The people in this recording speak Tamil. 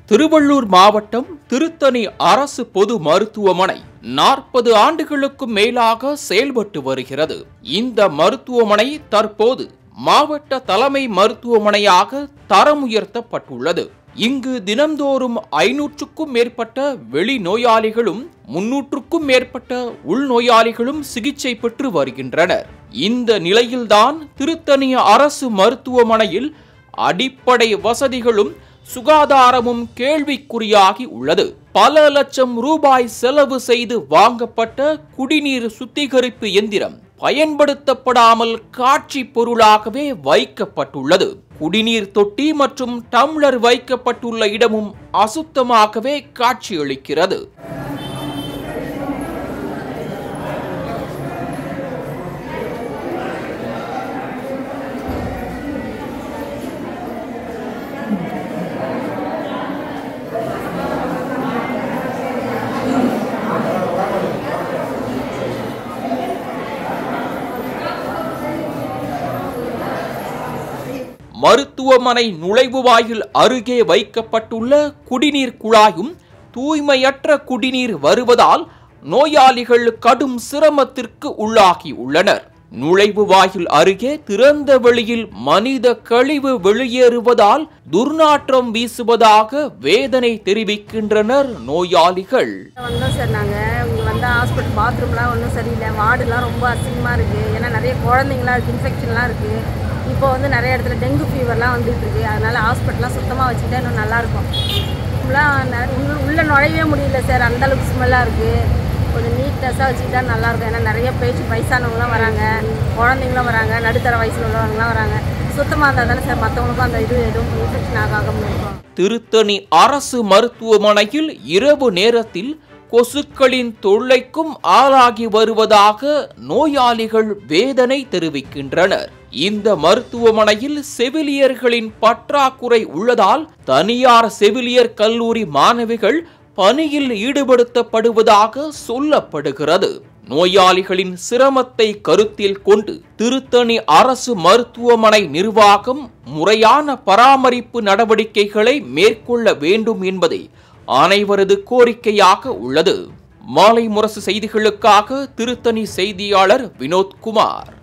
திருவள்ளூர் மாவட்டம் திருத்தணி அரசு பொது மருத்துவமனை நாற்பது ஆண்டுகளுக்கும் மேலாக செயல்பட்டு வருகிறது இந்த மருத்துவமனை தற்போது மாவட்ட தலைமை மருத்துவமனையாக தரம் உயர்த்தப்பட்டுள்ளது இங்கு தினந்தோறும் ஐநூற்றுக்கும் மேற்பட்ட வெளி நோயாளிகளும் முன்னூற்றுக்கும் மேற்பட்ட உள்நோயாளிகளும் சிகிச்சை பெற்று வருகின்றனர் இந்த நிலையில்தான் திருத்தணி அரசு மருத்துவமனையில் அடிப்படை வசதிகளும் சுகாதாரமும் கேள்விக்குறியாகி உள்ளது பல லட்சம் ரூபாய் செலவு செய்து வாங்கப்பட்ட குடிநீர் சுத்திகரிப்பு எந்திரம் பயன்படுத்தப்படாமல் காட்சி பொருளாகவே வைக்கப்பட்டுள்ளது குடிநீர் தொட்டி மற்றும் டம்ளர் வைக்கப்பட்டுள்ள இடமும் அசுத்தமாகவே காட்சியளிக்கிறது மருத்துவமனை நுழைவு வாயில் அருகே வைக்கப்பட்டுள்ள குடிநீர் குழாயும் தூய்மையற்ற குடிநீர் வருவதால் நோயாளிகள் கடும் சிரமத்திற்கு உள்ளாகி உள்ளனர் நுழைவு வாயில் அருகே திறந்த வெளியில் மனித கழிவு வெளியேறுவதால் துர்நாற்றம் வீசுவதாக வேதனை தெரிவிக்கின்றனர் நோயாளிகள் வந்தோம் சார் நாங்கள் இங்கே வந்தால் ஹாஸ்பிட்டல் பாத்ரூம்லாம் ஒன்றும் சரியில்லை வார்டுலாம் ரொம்ப அசிங்கமாக இருக்குது ஏன்னா நிறைய குழந்தைங்களாம் இருக்குது இன்ஃபெக்ஷன்லாம் இருக்குது இப்போ வந்து நிறைய இடத்துல டெங்கு ஃபீவர்லாம் வந்துட்டு இருக்கு அதனால் ஹாஸ்பிட்டல்லாம் சுத்தமாக வச்சுக்கிட்டா இன்னும் நல்லாயிருக்கும் ஃபுல்லாக உள்ளே நுழையவே முடியல சார் அந்த அளவுக்கு ஸ்மெல்லாக இருக்குது கொஞ்சம் நீட்னஸாக வச்சுக்கிட்டா நல்லாயிருக்கும் ஏன்னா நிறைய பேஷண்ட் வயசானவங்களாம் வராங்க குழந்தைங்களும் வராங்க நடுத்தர வயசில் உள்ளவங்களாம் வராங்க சுத்தமாக இருந்தால் தானே சார் மற்றவங்களுக்கும் அந்த இது எதுவும் இன்ஃபெக்ஷன் ஆகாமல் இருக்கும் திருத்தணி அரசு மருத்துவமனையில் இரவு நேரத்தில் கொசுக்களின் தொல்லைக்கும் ஆளாகி வருவதாக நோயாளிகள் வேதனை தெரிவிக்கின்றனர் இந்த மருத்துவமனையில் செவிலியர்களின் பற்றாக்குறை உள்ளதால் தனியார் செவிலியர் கல்லூரி மாணவிகள் பணியில் ஈடுபடுத்தப்படுவதாக சொல்லப்படுகிறது நோயாளிகளின் சிரமத்தை கருத்தில் கொண்டு திருத்தணி அரசு மருத்துவமனை நிர்வாகம் முறையான பராமரிப்பு நடவடிக்கைகளை மேற்கொள்ள வேண்டும் என்பதே அனைவரது கோரிக்கையாக உள்ளது மாலை முரசு செய்திகளுக்காக திருத்தணி செய்தியாளர் வினோத்குமார்